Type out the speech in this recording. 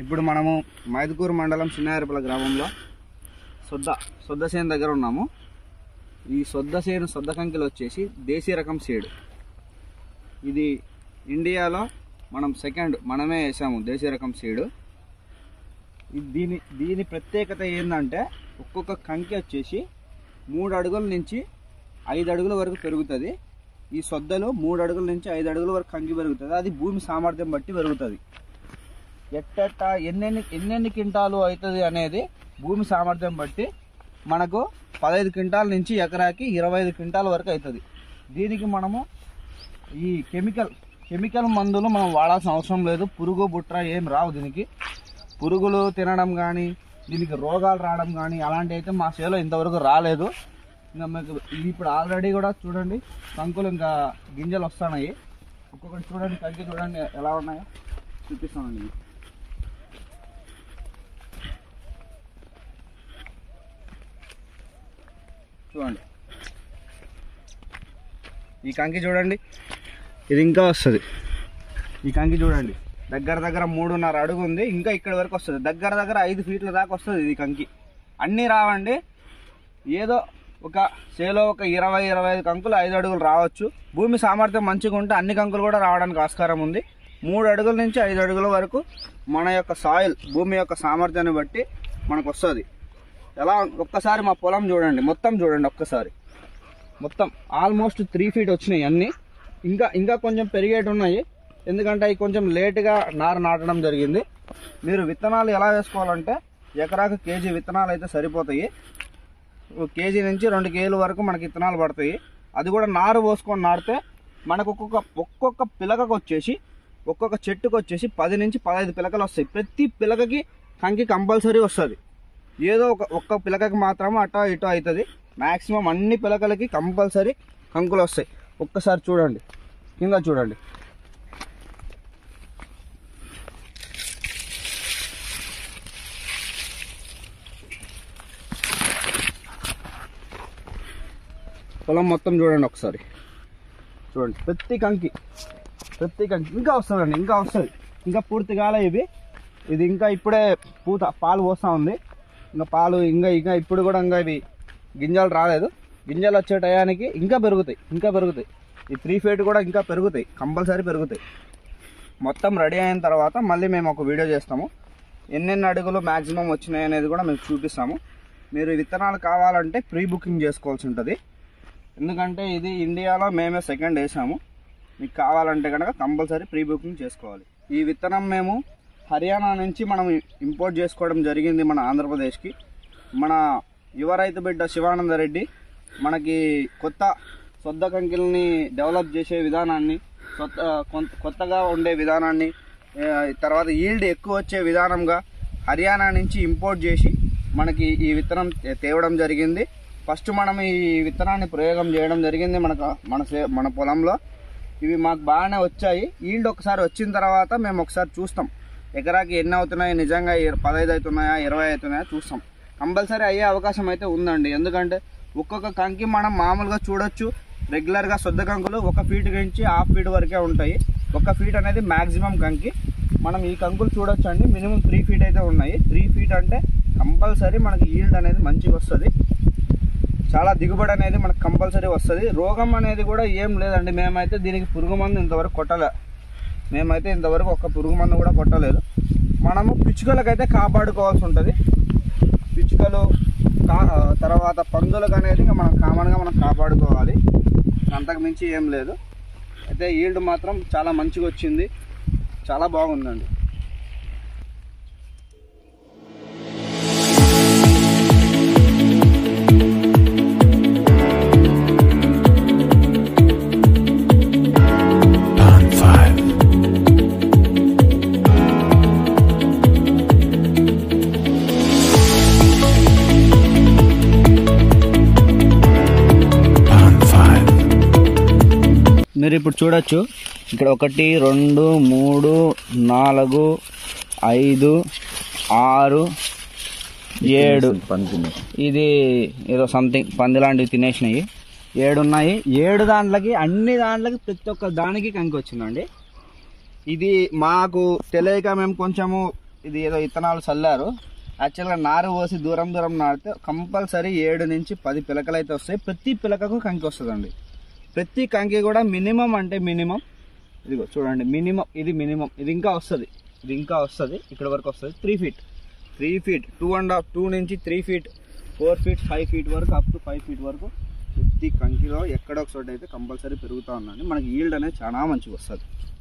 ఇప్పుడు మనము మైదుకూరు మండలం చిన్నాయరపల గ్రామంలో సొద్ద సొద్ద సేను దగ్గర ఉన్నాము ఈ సొద్ద సేను సొద్ద కంకిలు వచ్చేసి దేశీ రకం సీడ్ ఇది ఇండియాలో మనం సెకండ్ మనమే వేసాము దేశీ రకం సీడ్ ఇది దీని దీని ప్రత్యేకత ఏంటంటే ఒక్కొక్క కంకి వచ్చేసి మూడు అడుగుల నుంచి ఐదు అడుగుల వరకు పెరుగుతుంది ఈ సొద్దలో మూడు అడుగుల నుంచి ఐదు అడుగుల వరకు కంకి పెరుగుతుంది అది భూమి సామర్థ్యం బట్టి పెరుగుతుంది ఎట్టెట్ట ఎన్నెన్ని ఎన్నెన్ని క్వింటాలు అవుతుంది అనేది భూమి సామర్థ్యం బట్టి మనకు పదహైదు క్వింటాల నుంచి ఎకరాకి ఇరవై ఐదు క్వింటాల వరకు అవుతుంది దీనికి మనము ఈ కెమికల్ కెమికల్ మందులు మనం వాడాల్సిన అవసరం లేదు పురుగు బుట్ర ఏం రావు దీనికి పురుగులు తినడం కానీ దీనికి రోగాలు రావడం కానీ అలాంటివి అయితే మా చేలో ఇంతవరకు రాలేదు ఇంకా మీకు ఇది ఇప్పుడు ఆల్రెడీ కూడా చూడండి కంకులు ఇంకా గింజలు వస్తున్నాయి ఒక్కొక్కటి చూడండి కంకి చూడండి ఎలా ఉన్నాయో చూపిస్తానండి మీకు. చూడండి ఈ కంకి చూడండి ఇది ఇంకా వస్తుంది ఈ కంకి చూడండి దగ్గర దగ్గర మూడున్నర అడుగు ఉంది ఇంకా ఇక్కడ వరకు వస్తుంది దగ్గర దగ్గర ఐదు ఫీట్ల దాకా వస్తుంది ఇది కంకి అన్నీ రావండి ఏదో ఒక చేలో ఒక ఇరవై ఇరవై ఐదు కంకులు ఐదు అడుగులు రావచ్చు భూమి సామర్థ్యం మంచిగా ఉంటే అన్ని కంకులు కూడా రావడానికి ఆస్కారం ఉంది మూడు అడుగుల నుంచి ఐదు అడుగుల వరకు మన యొక్క సాయిల్ భూమి యొక్క సామర్థ్యాన్ని బట్టి మనకు వస్తుంది ఎలా ఒక్కసారి మా పొలం చూడండి మొత్తం చూడండి ఒక్కసారి మొత్తం ఆల్మోస్ట్ త్రీ ఫీట్ వచ్చినాయి అన్నీ ఇంకా ఇంకా కొంచెం పెరిగేటి ఉన్నాయి ఎందుకంటే అవి కొంచెం లేటుగా నారు నాటడం జరిగింది మీరు విత్తనాలు ఎలా వేసుకోవాలంటే ఎకరాకు కేజీ విత్తనాలు అయితే సరిపోతాయి ఒక కేజీ నుంచి రెండు కేజీల వరకు మనకి విత్తనాలు పడతాయి అది కూడా నారు పోసుకొని నాటితే మనకు ఒక్కొక్క ఒక్కొక్క పిలకకు వచ్చేసి ఒక్కొక్క చెట్టుకు వచ్చేసి పది నుంచి పదహైదు పిలకలు వస్తాయి ప్రతి పిలకకి కంకి కంపల్సరీ వస్తుంది ఏదో ఒక ఒక్క పిలకకి మాత్రం అటో ఇటో అవుతుంది మ్యాక్సిమం అన్ని పిలకలకి కంపల్సరీ కంకులు వస్తాయి ఒక్కసారి చూడండి కింద చూడండి పొలం మొత్తం చూడండి ఒకసారి చూడండి ప్రతి కంకి ప్రతి కంకి ఇంకా వస్తుందండి ఇంకా వస్తుంది ఇంకా పూర్తి కాలే ఇవి ఇది ఇంకా ఇప్పుడే పూత పాలు పోస్తూ ఉంది ఇంకా పాలు ఇంకా ఇంకా ఇప్పుడు కూడా ఇంకా ఇవి గింజలు రాలేదు గింజలు వచ్చే టయానికి ఇంకా పెరుగుతాయి ఇంకా పెరుగుతాయి ఈ త్రీ ఫీట్ కూడా ఇంకా పెరుగుతాయి కంపల్సరీ పెరుగుతాయి మొత్తం రెడీ అయిన తర్వాత మళ్ళీ మేము ఒక వీడియో చేస్తాము ఎన్నెన్ని అడుగులు మ్యాక్సిమం వచ్చినాయి అనేది కూడా మేము చూపిస్తాము మీరు ఈ విత్తనాలు కావాలంటే ప్రీ బుకింగ్ చేసుకోవాల్సి ఉంటుంది ఎందుకంటే ఇది ఇండియాలో మేమే సెకండ్ వేసాము మీకు కావాలంటే కనుక కంపల్సరీ ప్రీ బుకింగ్ చేసుకోవాలి ఈ విత్తనం మేము హర్యానా నుంచి మనం ఇంపోర్ట్ చేసుకోవడం జరిగింది మన ఆంధ్రప్రదేశ్కి మన యువ రైతు బిడ్డ శివానంద రెడ్డి మనకి కొత్త సొద్ద కంకిల్ని డెవలప్ చేసే విధానాన్ని కొత్త కొన్- కొత్తగా ఉండే విధానాన్ని ఆ, తర్వాత ఈల్డ్ ఎక్కువ వచ్చే విధానంగా హర్యానా నుంచి ఇంపోర్ట్ చేసి మనకి ఈ విత్తనం తే- తేవడం జరిగింది ఫస్ట్ మనం ఈ విత్తనాన్ని ప్రయోగం చేయడం జరిగింది మనకు మన సే- మన పొలంలో ఇవి మాకు బాగానే వచ్చాయి ఈల్డ్ ఒకసారి వచ్చిన తర్వాత మేము ఒకసారి చూస్తాం ఎకరాకి ఎన్ని అవుతున్నాయి నిజంగా ఇర- పదహైదు అవుతున్నాయా ఇరవై అవుతున్నాయా చూస్తాం కంపల్సరీ అయ్యే అవకాశం అయితే ఉందండి ఎందుకంటే ఒక్కొక్క కంకి మనం మామూలుగా చూడొచ్చు రెగ్యులర్గా శుద్ధ కంకులు ఒక ఫీట్ నుంచి హాఫ్ ఫీట్ వరకే ఉంటాయి ఒక ఫీట్ అనేది మ్యాక్సిమం కంకి మనం ఈ కంకులు చూడొచ్చు అండి మినిమం త్రీ ఫీట్ అయితే ఉన్నాయి త్రీ ఫీట్ అంటే కంపల్సరీ మనకి ఈల్డ్ అనేది మంచిగా వస్తుంది చాలా దిగుబడి అనేది మనకు కంపల్సరీ వస్తుంది రోగం అనేది కూడా ఏం లేదండి మేమైతే దీనికి పురుగు మందు ఇంతవరకు కొట్టలే మేమైతే ఇంతవరకు ఒక్క పురుగు మందు కూడా కొట్టలేదు మనము పిచ్చుకలకైతే కాపాడుకోవాల్సి ఉంటుంది పిచ్చుకలు కా తర్వాత పందులకు అనేది ఇంకా మనం కామన్గా మనం కాపాడుకోవాలి అంతకు మించి ఏం లేదు అయితే ఈల్డ్ మాత్రం చాలా మంచిగా వచ్చింది చాలా బాగుందండి Pond 5. Pond 5. మీరు ఇప్పుడు చూడొచ్చు ఇక్కడ ఒకటి రెండు మూడు నాలుగు ఐదు ఆరు ఏడు ఇది ఏదో సంథింగ్ పంది లాంటివి తినేసినాయి ఏడు ఉన్నాయి ఏడు దాంట్లకి అన్ని దాంట్లకి ప్రతి ఒక్క దానికి కంకి వచ్చిందండి ఇది మాకు తెలియక మేము కొంచెము ఇది ఏదో ఇత్తనాలు చల్లారు యాక్చువల్గా నారు పోసి దూరం దూరం నాటితే కంపల్సరీ ఏడు నుంచి పది పిలకలు అయితే వస్తాయి ప్రతి పిలకకు కంకి వస్తుందండి ప్రతి కంకి కూడా మినిమం అంటే మినిమం ఇదిగో చూడండి మినిమం ఇది మినిమం ఇది ఇంకా వస్తుంది ఇది ఇంకా వస్తుంది ఇక్కడ వరకు వస్తుంది three feet three feet two and half two నుంచి three feet four feet five feet వరకు అప్ టు ఫైవ్ ఫీట్ వరకు ప్రతి కంకిలో ఎక్కడో ఒక చోట అయితే కంపల్సరీ పెరుగుతూ ఉందండి మనకి ఈల్డ్ అనేది చాలా మంచిగా వస్తుంది